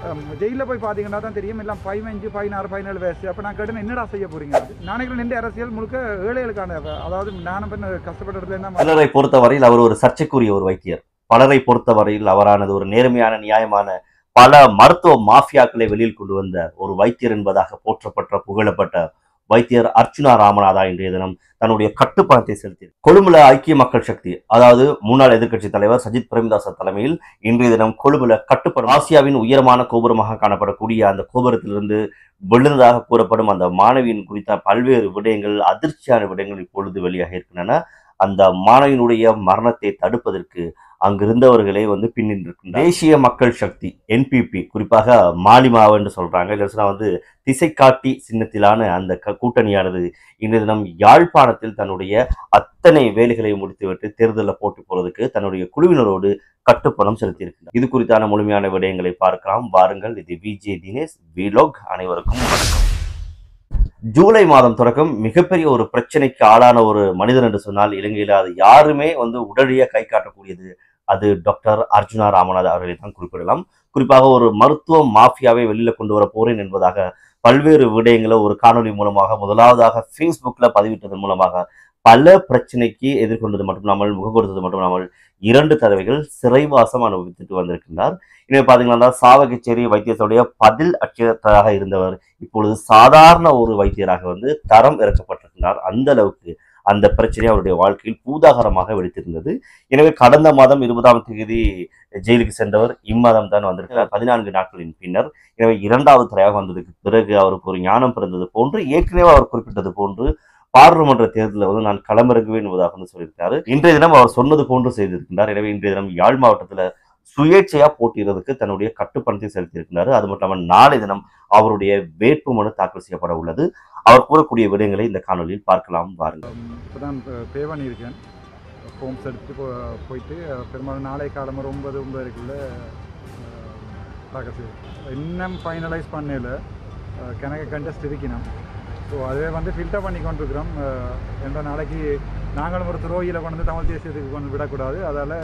ஜெயிலில் போய் பார்த்தீங்கன்னா தான் தெரியும் எல்லாம் பதினஞ்சு பதினாறு பதினேழு வயசு அப்போ நான் கேட்டேன் என்னடா செய்ய போறீங்க நாளைக்கு நின்று அரசியல் முழுக்க ஏழைகளுக்கான அதாவது நானும் பண்ண கஷ்டப்பட்ட இடத்துல இருந்தா பலரை பொறுத்தவரையில் அவர் ஒரு சர்ச்சைக்குரிய ஒரு வைத்தியர் பலரை பொறுத்தவரையில் அவரானது ஒரு நேர்மையான நியாயமான பல மருத்துவ மாஃபியாக்களை வெளியில் கொண்டு வந்த ஒரு வைத்தியர் என்பதாக போற்றப்பட்ட புகழப்பட்ட வைத்தியர் அர்ச்சுனா ராமநாதா இன்றைய தினம் தன்னுடைய கட்டுப்பாட்டை செலுத்தி கொழும்புல ஐக்கிய மக்கள் சக்தி அதாவது முன்னாள் எதிர்க்கட்சி தலைவர் சஜித் பிரேமதாச தலைமையில் இன்றைய தினம் கொழும்புல கட்டுப்படும் ஆசியாவின் உயரமான கோபுரமாக காணப்படக்கூடிய அந்த கோபுரத்திலிருந்து விழுந்ததாக கூறப்படும் அந்த மாணவியின் குறித்த பல்வேறு விடயங்கள் அதிர்ச்சியான விடயங்கள் இப்பொழுது வெளியாக இருக்கின்றன அந்த மாணவியினுடைய மரணத்தை தடுப்பதற்கு அங்கிருந்தவர்களே வந்து பின்னின்றிருக்கின்றனர் தேசிய மக்கள் சக்தி என்பிபி குறிப்பாக மாலிமாவ் என்று சொல்றாங்க இல்லை சொன்னா வந்து திசை காட்டி சின்னத்திலான அந்த க- கூட்டணியானது இன்றைய தினம் யாழ்ப்பாணத்தில் தன்னுடைய அத்தனை வேலைகளை முடித்துவிட்டு தேர்தலில் போட்டி போறதுக்கு தன்னுடைய குழுவினரோடு கட்டுப்பணம் செலுத்தியிருக்கிறார் இது குறித்தான முழுமையான விடயங்களை பார்க்கலாம் வாருங்கள் இது விஜே தினேஷ் விலோக் அனைவருக்கும் வணக்கம் ஜூலை மாதம் தொடக்கம் மிகப்பெரிய ஒரு பிரச்சனைக்கு ஆளான ஒரு மனிதன் என்று சொன்னால் இலங்கையில் அது யாருமே வந்து உடனடியாக கை காட்டக்கூடியது அது டாக்டர் அர்ஜுனா ராமநாத் அவர்களை தான் குறிப்பிடலாம் குறிப்பாக ஒரு மருத்துவ மாஃபியாவை வெளியில கொண்டு வர போறேன் என்பதாக பல்வேறு விடயங்களை ஒரு காணொளி மூலமாக முதலாவதாக ஃபேஸ்புக்கில் பதிவிட்டதன் மூலமாக பல பிரச்சனைக்கு எதிர்கொண்டது மட்டுமில்லாமல் முகம் கொடுத்தது மட்டுமில்லாமல் இரண்டு தடவைகள் சிறைவாசம் அனுபவித்துட்டு வந்திருக்கின்றார் எனவே பார்த்தீங்கன்னா சாவகச்சேரி வைத்தியத்துடைய பதில் அச்சராக இருந்தவர் இப்பொழுது சாதாரண ஒரு வைத்தியராக வந்து தரம் இறக்கப்பட்டிருக்கிறார் அந்த அளவுக்கு அந்த பிரச்சனை அவருடைய வாழ்க்கையில் பூதாகரமாக வெடித்திருந்தது எனவே கடந்த மாதம் இருபதாம் தேதி ஜெயிலுக்கு சென்றவர் இம்மாதம் தான் வந்திருக்கிறார் பதினான்கு நாட்களின் பின்னர் எனவே இரண்டாவது தடையாக வந்ததுக்கு பிறகு அவருக்கு ஒரு ஞானம் பிறந்தது போன்று ஏற்கனவே அவர் குறிப்பிட்டது போன்று பாராளுமன்ற தேர்தலில் வந்து நான் களமிறங்குவேன் என்பதாக வந்து சொல்லியிருக்காரு இன்றைய தினம் அவர் சொன்னது போன்று செய்திருக்கின்றார் எனவே இன்றைய தினம் யாழ் மாவட்டத்தில் சுயேட்சையா போட்டியிடுறதுக்கு தன்னுடைய கட்டுப்பணத்தை செலுத்தியிருக்கிறார் அது மட்டும் இல்லாமல் நாளை தினம் அவருடைய வேட்புமனு தாக்கல் செய்யப்பட உள்ளது அவர் கூறக்கூடிய விடயங்களை இந்த காணொலியில் பார்க்கலாம் வாருங்கள் இப்போ தான் பே பண்ணியிருக்கேன் ஃபார்ம்ஸ் எடுத்து போ போயிட்டு அஹ், பெரும்பாலும் நாளை காலம்பு ஒரு ஒன்பது ஒன்பதுக்குள்ள தாக்கல் செய்யும் இன்னும் ஃபைனலைஸ் பண்ணல கணக்கு கண்டஸ்ட் இருக்கணும் ஸோ அதுவே வந்து ஃபில்டர் பண்ணி கொண்டிருக்கிறோம் அஹ், என்ற நாளைக்கு நாங்களும் ஒரு துரோகியில் கொண்டு வந்து தமிழ் தேசியத்துக்கு கொண்டு விடக்கூடாது அதால்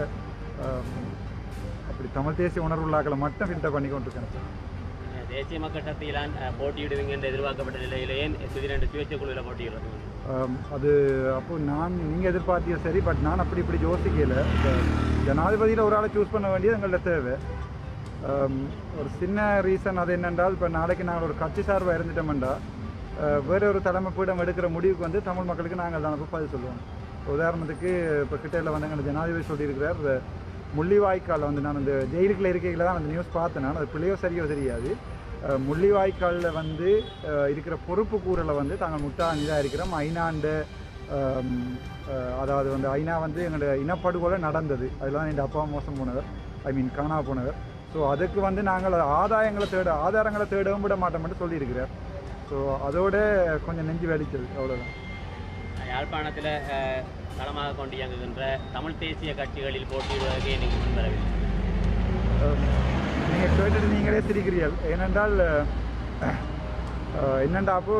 அப்படி தமிழ் தேசிய உணர்வு உள்ளாக்களை மட்டும் ஃபில்டர் பண்ணி கொண்டிருக்கேன் தேசிய மக்கள் சக்தியிலான் அஹ், போட்டியிடுவீங்க என்று எதிர்பார்க்கப்பட்ட நிலையில ஏன் திடீரென்று சுயேட்சை குழுவில் போட்டியிடுறது ஆம், அது அப்போ நான் நீங்கள் எதிர்பார்த்திய சரி பட் நான் அப்படி இப்படி யோசிக்கல இந்த ஜனாதிபதியில் ஒரு ஆளை சூஸ் பண்ண வேண்டியது எங்கள்ட்ட தேவை ஆம், ஒரு சின்ன ரீசன் அது என்னென்றால் இப்போ நாளைக்கு நாங்கள் ஒரு கட்சி சார்பாக இருந்துட்டோம்டா வேற ஒரு தலைமை பீடம் எடுக்கிற முடிவுக்கு வந்து தமிழ் மக்களுக்கு நாங்கள் தான் பதில் சொல்லுவோம் உதாரணத்துக்கு இப்போ கிட்டையில் வந்து எங்கள் ஜனாதிபதி சொல்லியிருக்கிறார் இந்த முள்ளிவாய்க்கால் வந்து நான் இந்த ஜெயிலுக்குள்ள இருக்கையில் தான் அந்த நியூஸ் பார்த்தேன் நான் அது பிள்ளையோ சரியோ தெரியாது அஹ், முள்ளிவாய்க்காலில் வந்து அஹ், இருக்கிற பொறுப்பு கூறலை வந்து தாங்கள் முட்டா இதாக இருக்கிறோம் ஐநாண்டு ஆம், அஹ், அதாவது வந்து ஐநா வந்து எங்களோட இனப்படுகொலை நடந்தது அதெல்லாம் என் அப்பா மோசம் போனவர் ஐ மீன் காணா போனவர் ஸோ அதுக்கு வந்து நாங்கள் ஆதாயங்களை தேட ஆதாரங்களை தேடவும் விட மாட்டோம்னு சொல்லியிருக்கிறார் ஸோ அதோட கொஞ்சம் நெஞ்சு வலிச்சது அவ்வளோதான் யாழ்ப்பாணத்தில் அஹ், களமாக கொண்டு இயங்குகின்ற தமிழ் தேசிய கட்சிகளில் போட்டியிடுவதற்கு இன்னைக்கு முன்வரவில்லை நீங்கள் கேட்டுட்டு நீங்களே சிரிக்கிறீர்கள் ஏனென்றால் என்னண்டா அப்போ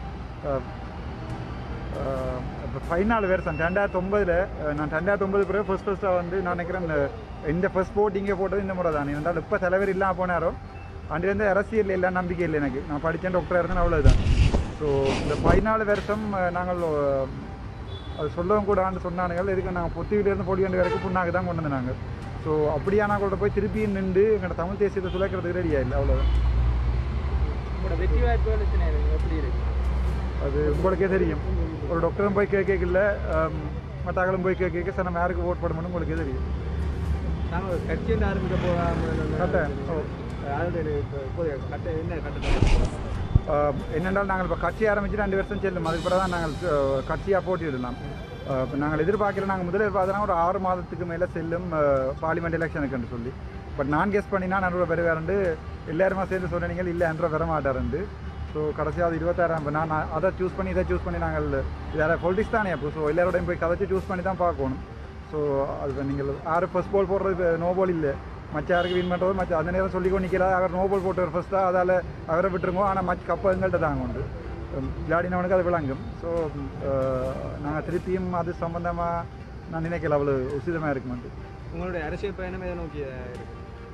இப்போ ஃபைனல் வேர்சன் ரெண்டாயிரத்தி ஒன்பதில் நான் ரெண்டாயிரத்தி ஒன்பது பிறகு ஃபர்ஸ்ட் ஃபர்ஸ்ட்டாக வந்து நான் நினைக்கிறேன் இந்த இந்த ஃபர்ஸ்ட் போட்டிங்கே போட்டது இந்த முறை தான் ஏனென்றால் இப்போ தலைவர் இல்லாமல் போனாரோ அன்றிலிருந்து அரசியல் இல்லை நம்பிக்கை இல்லை எனக்கு நான் படித்தேன் டாக்டராக இருந்தேன் அவ்வளோதான் ஸோ இந்த பதினாலு வருஷம் அஹ், நாங்கள் அஹ், அது சொல்லவும் கூடாதுன்னு சொன்னானுங்கள் இதுக்கு நாங்கள் பொத்திக்கிட்டேருந்து பொடி வேண்டிய வரைக்கும் புண்ணாக்கு தான் கொண்டு வந்தாங்க ஸோ அப்படியா நாங்களோட போய் திருப்பி நின்று எங்களோட தமிழ் தேசியத்தை சுழைக்கிறதுக்கு ரெடியா இல்லை அவ்வளோதான் உங்களோட வெற்றி வாய்ப்புகள் எத்தனை இருக்கு? எப்படி இருக்கு அது உங்களுக்கே தெரியும் ஒரு டாக்டரும் போய் கேட்கல மற்றவங்களும் போய் கேட்க சார் நம்ம யாருக்கு ஓட் போடணும்னு உங்களுக்கே தெரியும் நாங்கள் ஒரு கட்சி ஒன்று ஆரம்பிக்க போகாமல் கட்ட ஓ அதோட இப்போதைய கட்ட என்ன கட்டணம் ஆஹ் என்னென்றால் நாங்கள் இப்போ கட்சி ஆரம்பிச்சு ரெண்டு வருஷம் செல்லும் அதுக்கு பிறகு தான் நாங்கள் அஹ், கட்சியாக போட்டியிடலாம் ஆஹ் இப்ப நாங்கள் எதிர்பார்க்கல நாங்கள் முதல்ல எதிர்பார்த்தனா ஒரு ஆறு மாதத்துக்கு மேலே செல்லும் பார்லிமெண்ட் எலெக்ஷனுக்குன்னு சொல்லி பட் நான் கெஸ் பண்ணினா நடுவில் பெறுவாருண்டு எல்லாருமா சேர்ந்து சொன்னீங்க இல்லை என்ற வர மாட்டாருண்டு ஸோ கடைசியாக இருபத்தாயிரம் இப்போ நான் அதை சூஸ் பண்ணி இதை சூஸ் பண்ணி நாங்கள் வேறு பொலிட்டிக்ஸ் தானே அப்போ ஸோ எல்லாரோடையும் போய் கதைச்சு சூஸ் பண்ணி தான் பார்க்கணும் ஸோ அது நீங்கள் ஆறு ஃபர்ஸ்ட் பால் போடுறது நோ பால் இல்லை மச்ச யாருக்கு வின் பண்ணுறது மச்ச அந்த நேரம் சொல்லிக்கோ நிற்கிறார் அவர் நோ பால் போட்டவர் ஃபர்ஸ்ட்டாக அதால் அவரை விட்டுருங்க ஆனால் மச் கப்பை எங்கள்கிட்ட தாங்க உண்டு உம், விளையாடினவனுக்கு அது விளங்கும் ஸோ நாங்கள் திருப்பியும் அது சம்மந்தமாக நான் நினைக்கல அவ்வளோ உசிதமாக இருக்குமெண்டு உங்களுடைய அரசியல் பயணம் எதை நோக்கி இருக்கு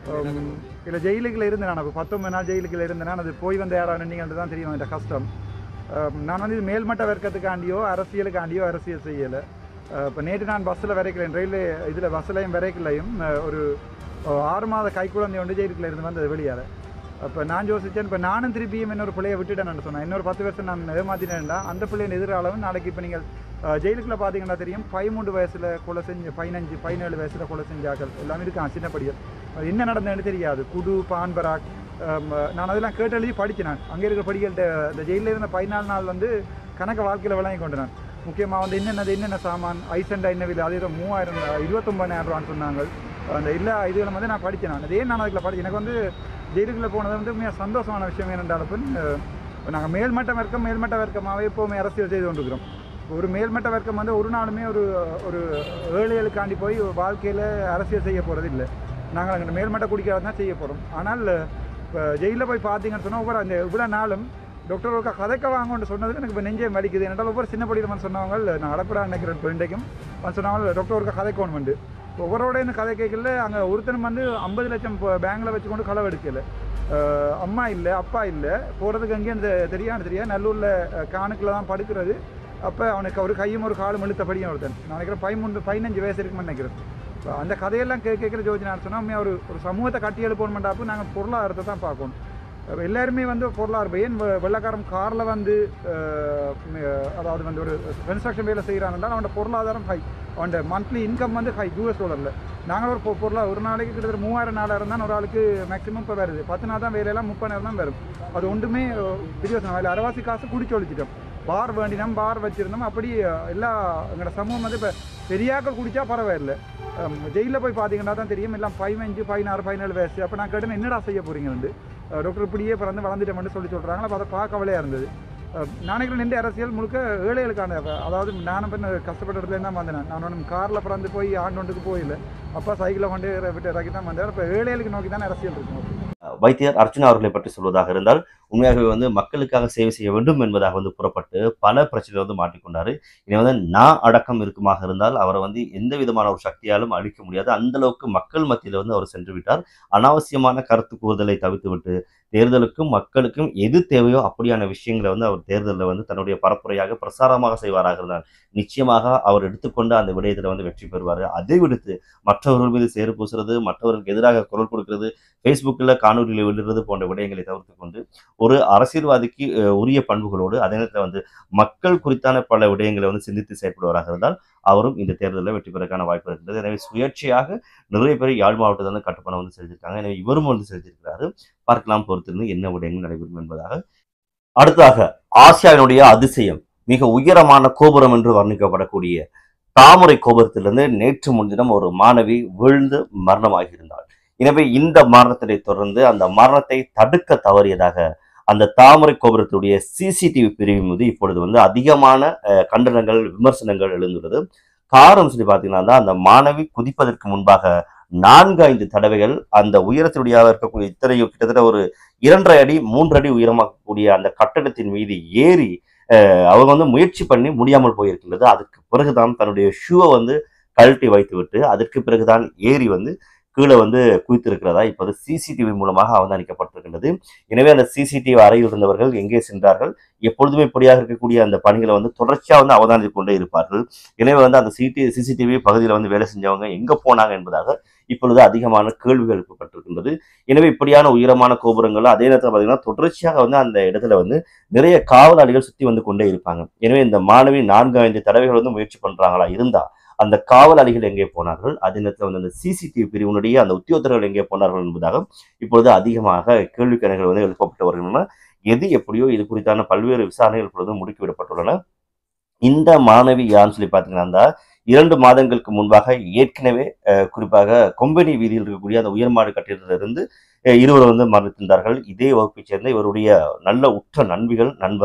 இல்லை ஜெயிலுக்குள்ள இருந்தேன் நான் அப்போ பத்தொன்பது நாள் ஜெயிலுக்குள்ள இருந்தேன் நான் அது போய் வந்த யாரான நீங்கள் தான் தெரியும் அந்த கஷ்டம் அஹ் நான் வந்து இது மேல்மட்ட வர்க்கத்துக்காண்டியோ அரசியலுக்காண்டியோ அரசியல் செய்யலை இப்போ நேற்று நான் பஸ்ஸில் வரைக்கலேன் ரயில்வே இதில் பஸ்ஸிலையும் வரைக்கலையும் அஹ் ஒரு அஹ் ஆறு மாத கைக்குழந்தை ஒன்று ஜெயிலுக்குள்ள இருந்து வந்தது வெளியால் அப்போ நான் யோசித்தேன் இப்போ நானும் திருப்பியும் இன்னொரு பிள்ளையை விட்டுட்டேன்னு சொன்னேன் இன்னொரு பத்து வருஷம் நான் ஏமாத்தினேன்டா அந்த பிள்ளையின் எதிராளவும் நாளைக்கு இப்போ நீங்கள் அஹ், ஜெயிலுக்குள்ள பார்த்தீங்கன்னா தெரியும் பதிமூன்று வயசில் கொலை செஞ்சு பதினஞ்சு பதினேழு வயசில் கொலை செஞ்சாக்கள் எல்லாமே இருக்கான் சின்ன படிகள் அது என்ன நடந்ததுன்னு தெரியாது குடு பான் பராக் அம், நான் அதெல்லாம் கேட்டு எழுதி படித்தேன் நான் அங்கே இருக்கிற படிகள்கிட்ட இந்த ஜெயிலில் இருந்த பதினாலு நாள் வந்து கணக்க வாழ்க்கையில் விளங்கி கொண்டு நான் முக்கியமாக வந்து என்னென்னது என்னென்ன சாமான் ஐசண்டா என்ன விலை அது ஏதோ மூவாயிரம் இருபத்தொம்பதாயிரம் ரூபான்னு சொன்னாங்க அந்த எல்லா இதுகளும் வந்து நான் படித்தேன் நான் அதே நான் அதுக்குள்ள படித்தேன் எனக்கு வந்து ஜெயிலுக்குள்ளே போனது வந்து மிக சந்தோஷமான விஷயம் என்னென்றாலும் நாங்கள் மேல்மட்ட வர்க்கம் மேல்மட்ட வர்க்கமாகவே எப்போவுமே அரசியல் செய்து கொண்டிருக்கிறோம் ஒரு மேல்மட்ட வர்க்கம் வந்து ஒரு நாளுமே ஒரு ஒரு ஏழைகளுக்காண்டி போய் வாழ்க்கையில் அரசியல் செய்ய போகிறது இல்லை நாங்கள் அங்கே மேல்மட்ட குடிக்கிறது தான் செய்ய போகிறோம் ஆனால் இப்போ ஜெயிலில் போய் பார்த்தீங்கன்னு சொன்னால் ஒவ்வொரு அந்த இவ்வளோ நாளும் டாக்டர் ஒருக்கா கதைக்க வாங்கன்னு சொன்னதுக்கு எனக்கு இப்போ நெஞ்சே வலிக்குது என்னடா ஒவ்வொரு சின்ன படியில் சொன்னவங்க நான் அடப்படா நினைக்கிறேன் இப்போ இன்றைக்கும் வந்து சொன்னவங்க டாக்டர் ஒருக்கா கதைக்கணும் வந்து ஒவ்வொருவோட இந்த கதை கேட்கல அங்கே ஒருத்தனும் வந்து ஐம்பது லட்சம் பேங்கில் வச்சுக்கொண்டு களவு எடுக்கல அஹ் அம்மா இல்லை அப்பா இல்லை போகிறதுக்கு அங்கேயும் இந்த தெரியாது தெரியாது நல்லூரில் காணுக்குள்ள தான் படுக்கிறது அப்போ அவனுக்கு ஒரு கையும் ஒரு காலும் இழுத்தபடியும் ஒருத்தன் நான் நினைக்கிறேன் பதிமூன்று பதினஞ்சு வயசு இருக்குன்னு நினைக்கிறேன் இப்ப அந்த கதையெல்லாம் கே கேட்குற ஜோதி நான் சொன்னால் உண்மையா ஒரு ஒரு சமூகத்தை கட்டி எழுப்பணுமெண்டாப்பு நாங்கள் பொருளாதாரத்தை தான் பார்க்கணும் அப்ப எல்லாருமே வந்து பொருளாதாரம் ஏன் வெ- வெள்ளைக்காரன் காரில் வந்து அஹ், அஹ், அதாவது வந்து ஒரு கன்ஸ்ட்ரக்ஷன் வேலை செய்கிறாங்கன்னா அவனோட பொருளாதாரம் ஹை அவனோட மந்த்லி இன்கம் வந்து ஹை யூஎஸ் டாலரில் நாங்கள் ஒரு பொ- பொருளா ஒரு நாளைக்கு கிட்டத்தட்ட மூவாயிரம் நாலாயிரம் தான் ஒரு ஆளுக்கு மேக்ஸிமம் இப்போ வருது பத்து நாள் தான் வேலையெல்லாம் முப்பதாயிரம் தான் வரும் அது ஒன்றுமே பிரியோசனம் அதில் அரைவாசி காசு குடிச்சு ஒழிச்சிட்டோம் பார் வேண்டினோம் பார் வச்சுருந்தோம் அப்படி அஹ், எல்லா எங்களோட சமூகம் வந்து இப்போ பெரியாக்கள் குடிச்சா பரவாயில்லை ஜெயிலில் போய் பார்த்தீங்கன்னா தான் தெரியும் எல்லாம் பதினஞ்சு பதினாறு பதினேழு வயசு அப்போ நான் கேட்டேன் என்னடா செய்ய போறீங்கன்னு அஹ் டாக்டர் இப்படியே பிறந்து வளர்ந்துட்டோம்னு சொல்லி சொல்கிறாங்க அப்போ அதை பார்க்க கவலையாக இருந்தது அஹ் நாளைக்கு நின்று அரசியல் முழுக்க ஏழைகளுக்கான அப்ப அதாவது நானும் பின்ன கஷ்டப்பட்ட இடத்துல தான் வந்தேன் நான் ஒன்றும் காரில் பிறந்து போய் ஆண்டொண்டுக்கு போயில்லை அப்பா சைக்கிளை கொண்டு விட்டு இறக்கி தான் வந்தேன் இப்போ ஏழைகளுக்கு நோக்கி தான் அரசியல் இருக்கும் வைத்தியர் அர்ச்சுனா அவர்களை பற்றி சொல்வதாக இருந்தால் உண்மையாகவே வந்து மக்களுக்காக சேவை செய்ய வேண்டும் என்பதாக வந்து புறப்பட்டு பல பிரச்சனைகள் வந்து மாட்டிக்கொண்டாரு இனி வந்து நான் அடக்கம் இருக்குமாக இருந்தால் அவரை வந்து எந்த விதமான ஒரு சக்தியாலும் அழிக்க முடியாது அந்த அளவுக்கு மக்கள் மத்தியில் வந்து அவர் சென்று விட்டார் அனாவசியமான கருத்து கூறுதலை தவிர்த்து விட்டு தேர்தலுக்கும் மக்களுக்கும் எது தேவையோ அப்படியான விஷயங்களை வந்து அவர் தேர்தலில் வந்து தன்னுடைய பரப்புரையாக பிரசாரமாக செய்வாராக இருந்தால் நிச்சயமாக அவர் எடுத்துக்கொண்டு அந்த விடயத்தில் வந்து வெற்றி பெறுவார் அதை விடுத்து மற்றவர்கள் மீது சேறு பூசுறது மற்றவர்களுக்கு எதிராக குரல் கொடுக்கிறது ஃபேஸ்புக்கில் காணொலியில் வெளியிடுறது போன்ற விடயங்களை தவிர்த்து கொண்டு ஒரு அரசியல்வாதிக்கு அஹ், உரிய பண்புகளோடு அதே நேரத்தில் வந்து மக்கள் குறித்தான பல விடயங்களை வந்து சிந்தித்து செயற்படுவராக இருந்தால் அவரும் இந்த தேர்தலில் வெற்றி பெறக்கான வாய்ப்பு இருக்கின்றது எனவே சுயேட்சையாக நிறைய பேர் யாழ் மாவட்டத்தில் வந்து கட்டுப்பணம் வந்து செஞ்சிருக்காங்க எனவே இவரும் வந்து செஞ்சிருக்கிறாரு பார்க்கலாம் பொறுத்திருந்து என்ன விடயங்கள் நடைபெறும் என்பதாக அடுத்ததாக ஆசியாவினுடைய அதிசயம் மிக உயரமான கோபுரம் என்று வர்ணிக்கப்படக்கூடிய தாமரை கோபுரத்திலிருந்து நேற்று முன்தினம் ஒரு மாணவி விழுந்து மரணமாகியிருந்தாள் எனவே இந்த மரணத்தை தொடர்ந்து அந்த மரணத்தை தடுக்க தவறியதாக அந்த தாமரை கோபுரத்துடைய சிசிடிவி பிரிவு மீது இப்பொழுது வந்து அதிகமான அஹ், கண்டனங்கள் விமர்சனங்கள் எழுந்துள்ளது காரணம் சொல்லி பார்த்தீங்கன்னா தான் அந்த மாணவி குதிப்பதற்கு முன்பாக நான்கு ஐந்து தடவைகள் அந்த உயரத்தினுடைய இருக்கக்கூடிய இத்தனை கிட்டத்தட்ட ஒரு இரண்டரை அடி மூன்று அடி உயரமாக்கக்கூடிய அந்த கட்டடத்தின் மீது ஏறி அஹ், அவங்க வந்து முயற்சி பண்ணி முடியாமல் போயிருக்கின்றது அதுக்கு பிறகுதான் தன்னுடைய ஷூவை வந்து கழட்டி வைத்துவிட்டு அதற்கு பிறகுதான் ஏறி வந்து கீழே வந்து குவித்திருக்கிறதா இப்போது சிசிடிவி மூலமாக அவதானிக்கப்பட்டிருக்கின்றது எனவே அந்த சிசிடிவி அறையில் இருந்தவர்கள் எங்கே சென்றார்கள் எப்பொழுதுமே இப்படியாக இருக்கக்கூடிய அந்த பணிகளை வந்து தொடர்ச்சியாக வந்து அவதானித்து கொண்டே இருப்பார்கள் எனவே வந்து அந்த சிடி சிசிடிவி பகுதியில் வந்து வேலை செஞ்சவங்க எங்கே போனாங்க என்பதாக இப்பொழுது அதிகமான கேள்விகள் எழுப்பப்பட்டிருக்கின்றது எனவே இப்படியான உயரமான கோபுரங்கள் அதே நேரத்தில் பார்த்தீங்கன்னா தொடர்ச்சியாக வந்து அந்த இடத்துல வந்து நிறைய காவலாளிகள் சுற்றி வந்து கொண்டே இருப்பாங்க எனவே இந்த மாணவி நான்கு ஐந்து தடவைகள் வந்து முயற்சி பண்றாங்களா இருந்தா அந்த காவலாளிகள் எங்கே போனார்கள் அதே நேரத்தில் வந்து அந்த சிசிடிவி பிரிவினுடைய அந்த உத்தியோகத்தர்கள் எங்கே போனார்கள் என்பதாக இப்பொழுது அதிகமாக கேள்விக்கணைகள் வந்து எழுப்பப்பட்டு வருகின்றன எது எப்படியோ இது குறித்தான பல்வேறு விசாரணைகள் இப்பொழுது முடுக்கிவிடப்பட்டுள்ளன இந்த மாணவி யாருன்னு சொல்லி பார்த்தீங்கன்னா அந்த இரண்டு மாதங்களுக்கு முன்பாக ஏற்கனவே அஹ், குறிப்பாக கொம்பனி வீதியில் இருக்கக்கூடிய அந்த உயர்மாடு கட்டிடத்திலிருந்து அஹ், இருவர் வந்து மரணித்திருந்தார்கள் இதே வகுப்பைச் சேர்ந்த இவருடைய நல்ல உற்ற நண்பிகள் நண்பர்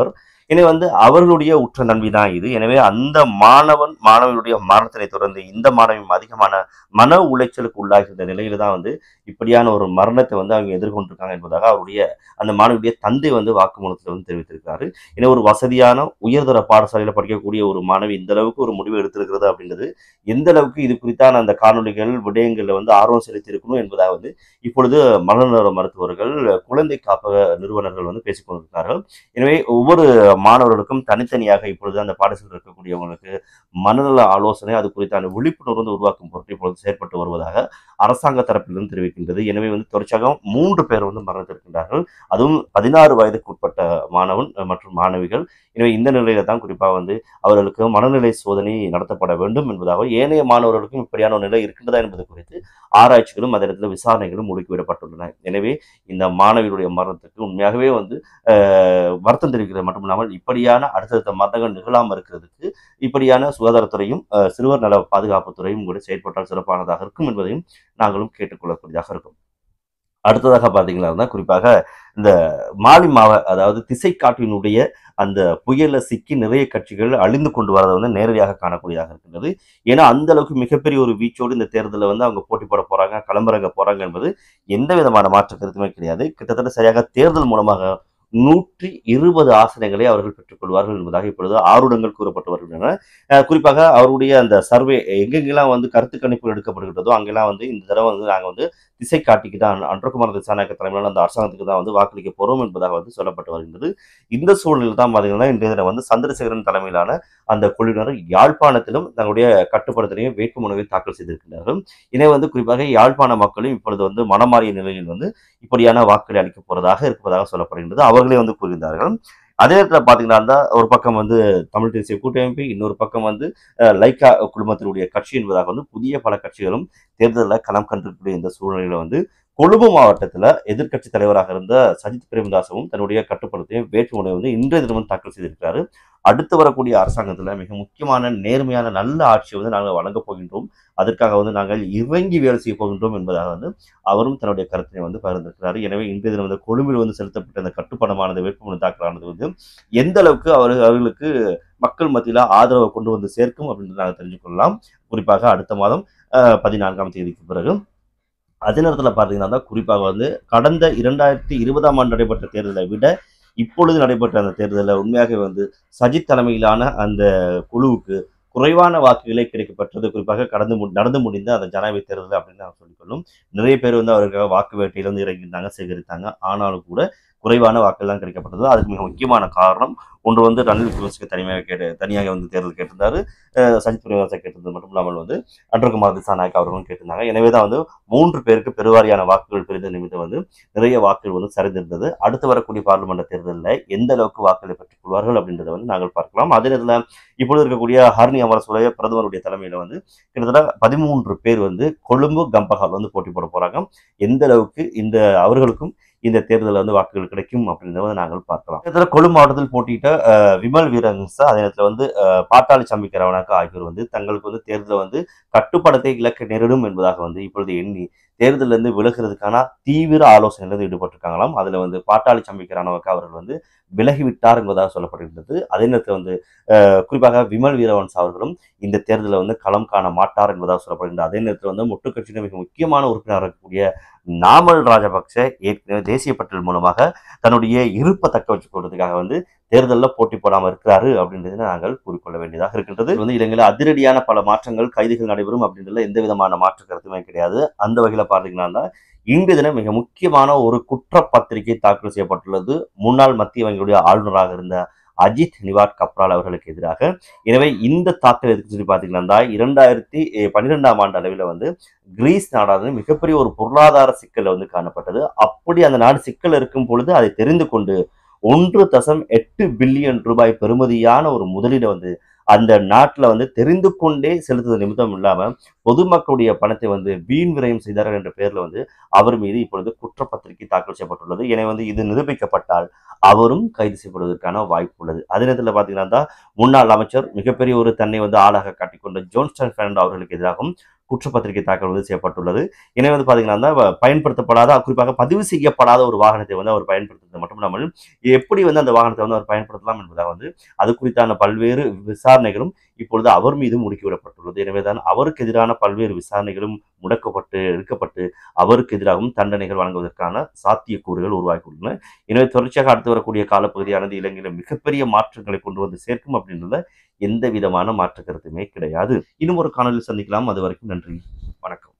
எனவே வந்து அவர்களுடைய உற்ற நன்மை தான் இது எனவே அந்த மாணவன் மாணவனுடைய மரணத்தினை தொடர்ந்து இந்த மாணவியும் அதிகமான மன உளைச்சலுக்கு உள்ளாகின்ற நிலையில தான் வந்து இப்படியான ஒரு மரணத்தை வந்து அவங்க எதிர்கொண்டிருக்காங்க என்பதாக அவருடைய அந்த மாணவியுடைய தந்தை வந்து வாக்குமூலத்தில் வந்து தெரிவித்திருக்காரு ஏன்னா ஒரு வசதியான உயர்தர பாடசாலையில் படிக்கக்கூடிய ஒரு மாணவி இந்த அளவுக்கு ஒரு முடிவு எடுத்திருக்கிறது அப்படின்றது எந்த அளவுக்கு இது குறித்தான அந்த காணொளிகள் விடயங்களில் வந்து ஆர்வம் செலுத்தி இருக்கணும் என்பதாக வந்து இப்பொழுது மனநல மருத்துவர்கள் குழந்தை காப்பக நிறுவனர்கள் வந்து பேசிக் கொண்டிருக்கிறார்கள் எனவே ஒவ்வொரு மாணவர்களுக்கும் தனித்தனியாக இப்பொழுது அந்த பாடசாலையில் இருக்கக்கூடியவங்களுக்கு மனநல ஆலோசனை அது குறித்தான விழிப்புணர்வு வந்து உருவாக்கும் பொருட்டு இப்பொழுது செயற்பட்டு வருவதாக அரசாங்க தரப்பிலிருந்து தெரிவிக்கின்றது எனவே வந்து தொடர்ச்சியாக மூன்று பேர் வந்து மரணித்திருக்கின்றார்கள் அதுவும் பதினாறு வயதுக்கு உட்பட்ட மாணவன் மற்றும் மாணவிகள் எனவே இந்த நிலையில தான் குறிப்பாக வந்து அவர்களுக்கு மனநிலை சோதனை நடத்தப்பட வேண்டும் என்பதாக ஏனைய மாணவர்களுக்கும் இப்படியான ஒரு நிலை இருக்கின்றதா என்பது குறித்து ஆராய்ச்சிகளும் அதே இடத்துல விசாரணைகளும் முடுக்கிவிடப்பட்டுள்ளன எனவே இந்த மாணவியுடைய மரணத்துக்கு உண்மையாகவே வந்து அஹ், வருத்தம் தெரிவிக்கிறது மட்டுமில்லாமல் இப்படியான அடுத்தடுத்த மரணங்கள் நிகழாமல் இருக்கிறதுக்கு இப்படியான சுகாதாரத்துறையும் அஹ், சிறுவர் நல பாதுகாப்புத்துறையும் கூட செயற்பட்டால் சிறப்பானதாக இருக்கும் என்பதையும் நாங்களும் கேட்டுக்கொள்ளக்கூடியதாக இருக்கும் அடுத்ததாக பார்த்தீங்கன்னா குறிப்பாக இந்த மாலிமாவ அதாவது திசை காற்றினுடைய அந்த புயல்ல சிக்கி நிறைய கட்சிகள் அழிந்து கொண்டு வரதை வந்து நேரடியாக காணக்கூடியதாக இருக்கின்றது ஏன்னா அந்த அளவுக்கு மிகப்பெரிய ஒரு வீச்சோடு இந்த தேர்தலில் வந்து அவங்க போட்டி போட போறாங்க களம்புறங்க போறாங்க என்பது எந்த விதமான மாற்று கருத்துமே கிடையாது கிட்டத்தட்ட சரியாக தேர்தல் மூலமாக நூற்றி இருபது ஆசனங்களை அவர்கள் பெற்றுக்கொள்வார்கள் என்பதாக இப்பொழுது ஆருடங்கள் கூறப்பட்டு வருகின்றன அஹ் குறிப்பாக அவருடைய அந்த சர்வே எங்கெங்கெல்லாம் வந்து கருத்து கணிப்புகள் எடுக்கப்படுகின்றதோ அங்கெல்லாம் வந்து இந்த தடவை வந்து நாங்கள் வந்து திசை காட்டிக்கு தான் அன்றகுமார் திசாநாயக்க தலைமையிலான அந்த அரசாங்கத்துக்கு தான் வந்து வாக்களிக்க போறோம் என்பதாக வந்து சொல்லப்பட்டு வருகின்றது இந்த சூழலில் தான் பார்த்தீங்கன்னா இன்றைய தினம் வந்து சந்திரசேகரன் தலைமையிலான அந்த குழுவினர் யாழ்ப்பாணத்திலும் தங்களுடைய கட்டுப்படுத்தலையும் வேட்புமனுவை தாக்கல் செய்திருக்கிறார்கள் எனவே வந்து குறிப்பாக யாழ்ப்பாண மக்களும் இப்பொழுது வந்து மனமாறிய நிலையில் வந்து இப்படியான வாக்குகளை அளிக்க போறதாக இருப்பதாக சொல்லப்படுகின்றது அவர்களே வந்து கூறியிருந்தார்கள் அதே நேரத்தில் பார்த்தீங்கன்னா இருந்தா ஒரு பக்கம் வந்து தமிழ் தேசிய கூட்டமைப்பு இன்னொரு பக்கம் வந்து அஹ், லைக்கா குழுமத்தினுடைய கட்சி என்பதாக வந்து புதிய பல கட்சிகளும் தேர்தலில் களம் கண்டிருக்கக்கூடிய இந்த சூழ்நிலையில வந்து கொழும்பு மாவட்டத்தில் எதிர்க்கட்சி தலைவராக இருந்த சஜித் பிரேமதாசவும் தன்னுடைய கட்டுப்படுத்தையும் வேட்புமனை வந்து இன்றைய தினமும் தாக்கல் செய்திருக்கிறாரு அடுத்து வரக்கூடிய அரசாங்கத்தில் மிக முக்கியமான நேர்மையான நல்ல ஆட்சியை வந்து நாங்கள் வழங்கப் போகின்றோம் அதற்காக வந்து நாங்கள் இறங்கி வேலை செய்ய போகின்றோம் என்பதாக வந்து அவரும் தன்னுடைய கருத்தினை வந்து பகிர்ந்திருக்கிறார் எனவே இன்றைய தினம் வந்து கொழும்பில் வந்து செலுத்தப்பட்ட அந்த கட்டுப்பணமானது வேட்புமனு தாக்கலானது வந்து எந்த அளவுக்கு அவர் அவர்களுக்கு மக்கள் மத்தியில் ஆதரவை கொண்டு வந்து சேர்க்கும் அப்படின்னு நாங்கள் தெரிஞ்சு கொள்ளலாம் குறிப்பாக அடுத்த மாதம் அஹ், பதினான்காம் தேதிக்கு பிறகு அதே நேரத்தில் பார்த்தீங்கன்னா தான் குறிப்பாக வந்து கடந்த இரண்டாயிரத்தி இருபதாம் ஆண்டு நடைபெற்ற தேர்தலை விட இப்பொழுது நடைபெற்ற அந்த தேர்தலில் உண்மையாகவே வந்து சஜித் தலைமையிலான அந்த குழுவுக்கு குறைவான வாக்குகளே கிடைக்கப்பட்டது குறிப்பாக கடந்து மு- நடந்து முடிந்த அந்த ஜனாதிபதி தேர்தல் அப்படின்னு நான் சொல்லிக்கொள்ளும் நிறைய பேர் வந்து அவருக்காக வாக்கு வேட்டையில வந்து இறங்கியிருந்தாங்க சேகரித்தாங்க ஆனாலும் கூட குறைவான வாக்குகள் தான் கிடைக்கப்பட்டது அதுக்கு மிக முக்கியமான காரணம் ஒன்று வந்து ரணில் விக்ரமசிங்க தனியாக கேட்டு தனியாக வந்து தேர்தல் கேட்டிருந்தாரு அஹ் சஜித் பிரேமதாசா கேட்டிருந்தது மட்டும் இல்லாமல் வந்து அன்றகுமார் திசாநாயக் அவர்களும் கேட்டிருந்தாங்க எனவே தான் வந்து மூன்று பேருக்கு பெருவாரியான வாக்குகள் பிரிந்த நிமித்தம் வந்து நிறைய வாக்குகள் வந்து சரிந்திருந்தது அடுத்து வரக்கூடிய பார்லிமெண்ட் தேர்தலில் எந்த அளவுக்கு வாக்குகளை பெற்றுக் கொள்வார்கள் அப்படின்றத வந்து நாங்கள் பார்க்கலாம் அதே நேரத்தில் இப்பொழுது இருக்கக்கூடிய ஹர்னி அமரசூலைய பிரதமருடைய தலைமையில வந்து கிட்டத்தட்ட பதிமூன்று பேர் வந்து கொழும்பு கம்பஹால் வந்து போட்டி போட போறாங்க எந்த அளவுக்கு இந்த அவர்களுக்கும் இந்த தேர்தலில் வந்து வாக்குகள் கிடைக்கும் அப்படின்றத வந்து நாங்கள் பார்க்கலாம் இதில் கொழும்பு மாவட்டத்தில் போட்டியிட்ட அஹ், விமல் வீரங்கசா அதே நேரத்தில் வந்து அஹ், பாட்டாளி சம்பிக்கிறவனாக்க ஆகியோர் வந்து தங்களுக்கு வந்து தேர்தலை வந்து கட்டுப்படத்தை இழக்க நேரிடும் என்பதாக வந்து இப்பொழுது எண்ணி தேர்தலில் இருந்து விலகிறதுக்கான தீவிர ஆலோசனையில் வந்து ஈடுபட்டிருக்காங்களாம் அதில் வந்து பாட்டாளி சம்பிக்கிறானவருக்கு அவர்கள் வந்து விலகிவிட்டார் என்பதாக சொல்லப்படுகின்றது அதே நேரத்தில் வந்து அஹ், குறிப்பாக விமல் வீரவன்ஸ் அவர்களும் இந்த தேர்தலில் வந்து களம் காண மாட்டார் என்பதாக சொல்லப்படுகின்றது அதே நேரத்தில் வந்து மொட்டு கட்சியின் மிக முக்கியமான உறுப்பினராக இருக்கக்கூடிய நாமல் ராஜபக்ச ஏற்கனவே தேசிய பட்டியல் மூலமாக தன்னுடைய இருப்பை தக்க வச்சுக்கொள்றதுக்காக வந்து தேர்தலில் போட்டி போடாமல் இருக்கிறாரு அப்படின்றத நாங்கள் கூறிக்கொள்ள வேண்டியதாக இருக்கின்றது இது வந்து இலங்கையில் அதிரடியான பல மாற்றங்கள் கைதுகள் நடைபெறும் அப்படின்றதுல எந்த விதமான மாற்று கருத்துமே கிடையாது அந்த வகையில் பார்த்தீங்கன்னா இன்று தினம் மிக முக்கியமான ஒரு குற்றப்பத்திரிகை தாக்கல் செய்யப்பட்டுள்ளது முன்னாள் மத்திய வங்கியுடைய ஆளுநராக இருந்த அஜித் நிவாட் கப்ரால் அவர்களுக்கு எதிராக எனவே இந்த தாக்கல் எதுக்கு சொல்லி பார்த்தீங்கன்னா இரண்டாயிரத்தி பன்னிரெண்டாம் ஆண்டு அளவில் வந்து கிரீஸ் நாடானது மிகப்பெரிய ஒரு பொருளாதார சிக்கல் வந்து காணப்பட்டது அப்படி அந்த நாடு சிக்கல் இருக்கும் பொழுது அதை தெரிந்து கொண்டு ஒன்று தசம் எட்டு பில்லியன் ரூபாய் பெறுமதியான ஒரு முதலீடை வந்து அந்த நாட்டில் வந்து தெரிந்து கொண்டே செலுத்துவது நிமித்தம் இல்லாமல் பொதுமக்களுடைய பணத்தை வந்து வீண் விரயம் செய்தார்கள் என்ற பெயரில் வந்து அவர் மீது இப்பொழுது குற்றப்பத்திரிகை தாக்கல் செய்யப்பட்டுள்ளது எனவே வந்து இது நிரூபிக்கப்பட்டால் அவரும் கைது செய்யப்படுவதற்கான வாய்ப்பு உள்ளது அதே நேரத்தில் பார்த்தீங்கன்னா தான் முன்னாள் அமைச்சர் மிகப்பெரிய ஒரு தன்னை வந்து ஆளாக காட்டிக்கொண்ட ஜோன்ஸ்டன் பெர்னாண்டோ அவர்களுக்கு எதிராகவும் குற்றப்பத்திரிகை தாக்கல் வந்து செய்யப்பட்டுள்ளது எனவே வந்து பார்த்தீங்கன்னா அந்த வ- பயன்படுத்தப்படாத குறிப்பாக பதிவு செய்யப்படாத ஒரு வாகனத்தை வந்து அவர் பயன்படுத்துறது மட்டும் இல்லாமல் எப்படி வந்து அந்த வாகனத்தை வந்து அவர் பயன்படுத்தலாம் என்பதாக வந்து அது குறித்தான பல்வேறு விசாரணைகளும் இப்பொழுது அவர் மீது முடுக்கிவிடப்பட்டுள்ளது எனவேதான் அவருக்கு எதிரான பல்வேறு விசாரணைகளும் முடக்கப்பட்டு எடுக்கப்பட்டு அவருக்கு எதிராகவும் தண்டனைகள் வழங்குவதற்கான சாத்தியக்கூறுகள் உருவாகியுள்ளன எனவே தொடர்ச்சியாக அடுத்து வரக்கூடிய காலப்பகுதியானது இலங்கையில் மிகப்பெரிய மாற்றங்களை கொண்டு வந்து சேர்க்கும் அப்படின்றத எந்த விதமான மாற்று கருத்துமே கிடையாது இன்னும் ஒரு காணொலியில் சந்திக்கலாம் அது வரைக்கும் நன்றி வணக்கம்